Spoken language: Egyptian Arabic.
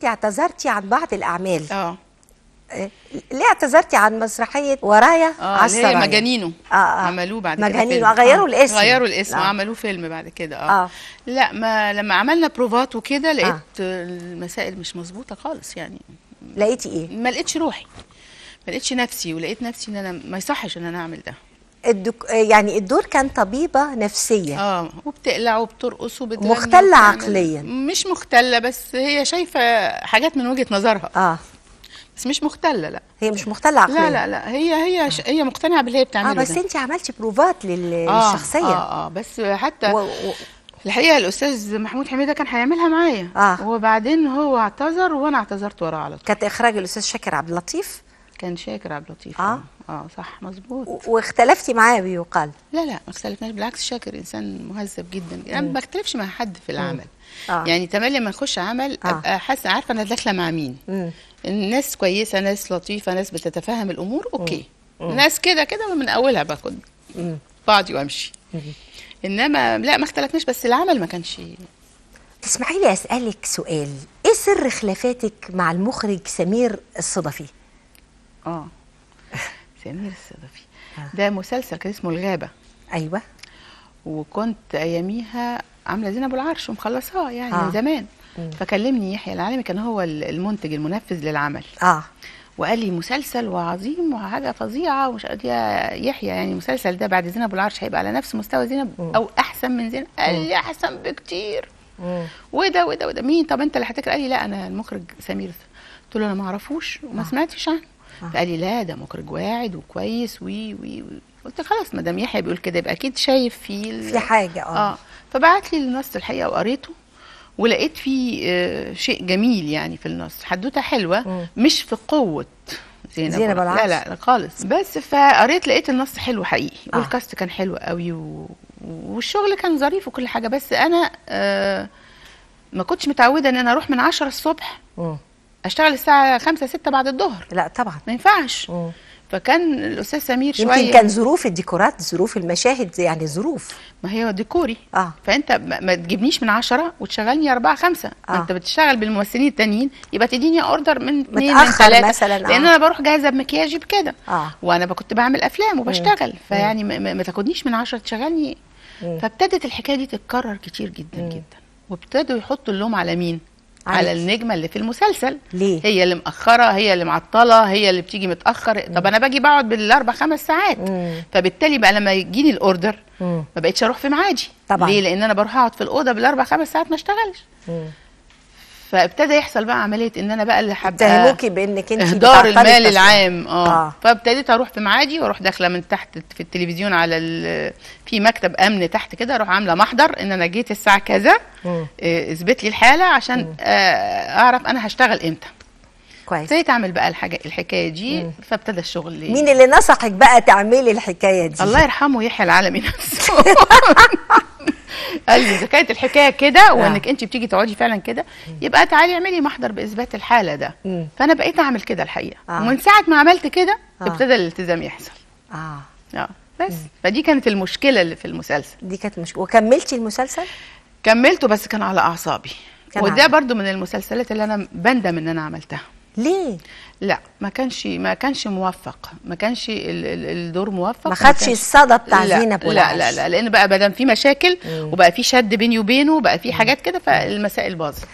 انت اعتذرتي عن بعض الاعمال اه آه، ليه اعتذرتي عن مسرحيه ورايا اه على اللي هي السرايا؟ مجانينو آه، آه. عملوه بعد كده مجانينو، فيلم. آه، غيروا الاسم. غيروا الاسم آه. وعملوه فيلم بعد كده اه, آه. لا ما لما عملنا بروفات وكده لقيت آه. المسائل مش مظبوطه خالص يعني لقيتي ايه ما لقيتش روحي ما لقيتش نفسي ولقيت نفسي ان انا ما يصحش ان انا اعمل ده الدك... آه، يعني الدور كان طبيبه نفسيه اه وبتقلع وبترقص وبتغني مختلة وبتعمل- عقلياً. مش مختله بس هي شايفه حاجات من وجهه نظرها اه بس مش مختله لا هي مش مختلة عقليا لا لا لا هي هي ش... هي مقتنعه باللي هي اه بتعمله بس ده. انت عملتي بروفات لل- آه، للشخصيه اه اه بس حتى و... و... الحقيقه الاستاذ محمود حميده كان هيعملها معايا آه. وبعدين هو اعتذر وانا اعتذرت وراه على طول كانت اخراج الاستاذ شاكر عبد اللطيف كان شاكر عبد اللطيف آه. اه صح مظبوط و... واختلفتي معاه بيقال لا لا ما اختلفناش بالعكس شاكر انسان مهذب جدا انا ما بختلفش مع حد في العمل آه. يعني تملي لما نخش عمل آه. ابقى حاسه عارفه انا داخله مع مين مم. الناس كويسه ناس لطيفه ناس بتتفهم الامور اوكي ناس كده كده من اولها باخد مم. بعضي وامشي انما لا ما اختلفناش بس العمل ما كانش تسمحي لي اسالك سؤال ايه سر خلافاتك مع المخرج سمير الصدفي اه سمير الصدفي ده مسلسل كان اسمه الغابه ايوه وكنت اياميها عامله زينب ابو العرش ومخلصاها يعني آه. من زمان فكلمني يحيى العالمي كان هو المنتج المنفذ للعمل اه وقال لي مسلسل وعظيم وحاجه فظيعه ومش قد يا يحيى يعني المسلسل ده بعد زينب ابو العرش هيبقى على نفس مستوى زينب او احسن من زينب قال لي احسن بكتير مم. وده وده وده مين طب انت اللي هتكره قال لي لا انا المخرج سمير قلت له انا ما اعرفوش وما سمعتش عنه فقال لي لا ده مخرج واعد وكويس وي وي وي قلت خلاص ما دام يحيى بيقول كده يبقى اكيد شايف فيه ال- في حاجه اه, اه فبعت لي النص الحقيقه وقريته ولقيت فيه آه شيء جميل يعني في النص حدوته حلوه مم. مش في قوه زينب زينب ولا- العرش. لا لا لا خالص بس فقريت لقيت النص حلو حقيقي آه. والكاست كان حلو قوي و... والشغل كان ظريف وكل حاجه بس انا آه ما كنتش متعوده ان انا اروح من 10 الصبح مم. اشتغل الساعه 5 6 بعد الظهر لا طبعا ما ينفعش مم. فكان الاستاذ سمير يمكن شويه كان ظروف الديكورات ظروف المشاهد يعني ظروف ما هي ديكوري اه فانت ما ما تجيبنيش من عشرة وتشغلني أربعة خمسة ما آه. انت بتشتغل بالممثلين التانيين يبقى تديني اوردر من اثنين من متأخر ثلاثة مثلاً، آه. لان انا بروح جاهزه بمكياجي بكده اه وانا ب- كنت بعمل افلام وبشتغل فيعني ما, ما- ما تاخدنيش من عشرة تشغلني مم. فابتدت الحكايه دي تتكرر كتير جدا جدا وابتدوا يحطوا اللوم على مين عليك. على النجمه اللي في المسلسل ليه؟ هي اللي مأخرة هي اللي معطلة هي اللي بتيجي متأخر طب أنا باجي بقعد بالأربع خمس ساعات مم. فبالتالي بقى لما يجيني الأوردر مم. ما بقتش أروح في ميعادي طبعاً. ليه؟ لأن أنا بروح أقعد في الأوضة بالأربع خمس ساعات ما أشتغلش مم. فابتدى يحصل بقى عملية إن أنا بقى اللي حابة اتهموكي بانك انت اهدار بتعطلي المال التصوير. العام اه, آه. فابتديت اروح في ميعادي واروح داخله من تحت في التلفزيون على ال- في مكتب امن تحت كده اروح عامله محضر ان انا جيت الساعه كذا مم. آه، اثبت لي الحاله عشان آه، اعرف انا هشتغل امتى كويس ابتديت اعمل بقى الحاجه الحكايه دي فابتدى الشغل ليه. مين اللي نصحك بقى تعملي الحكايه دي الله يرحمه يحيى العالمي نفسه قال لي اذا كانت الحكايه كده وانك انت بتيجي تقعدي فعلا كده يبقى تعالي اعملي محضر باثبات الحاله ده مم. فانا بقيت اعمل كده الحقيقه آه. ومن ساعه ما عملت كده آه. ابتدى الالتزام يحصل اه اه بس فدي كانت المشكله اللي في المسلسل دي كانت مش وكملتي المسلسل كملته بس كان على اعصابي كان وده على- برضو من المسلسلات اللي انا بندم ان انا عملتها ليه لا ما كانش ما كانش موفق ما كانش ال- ال- الدور موفق ما خدش كانش- الصدى بتاع لا زينب لا والعرش. لا لا لان بقى بدل في مشاكل وبقى في شد بيني وبينه وبقى في حاجات كده فالمسائل باظت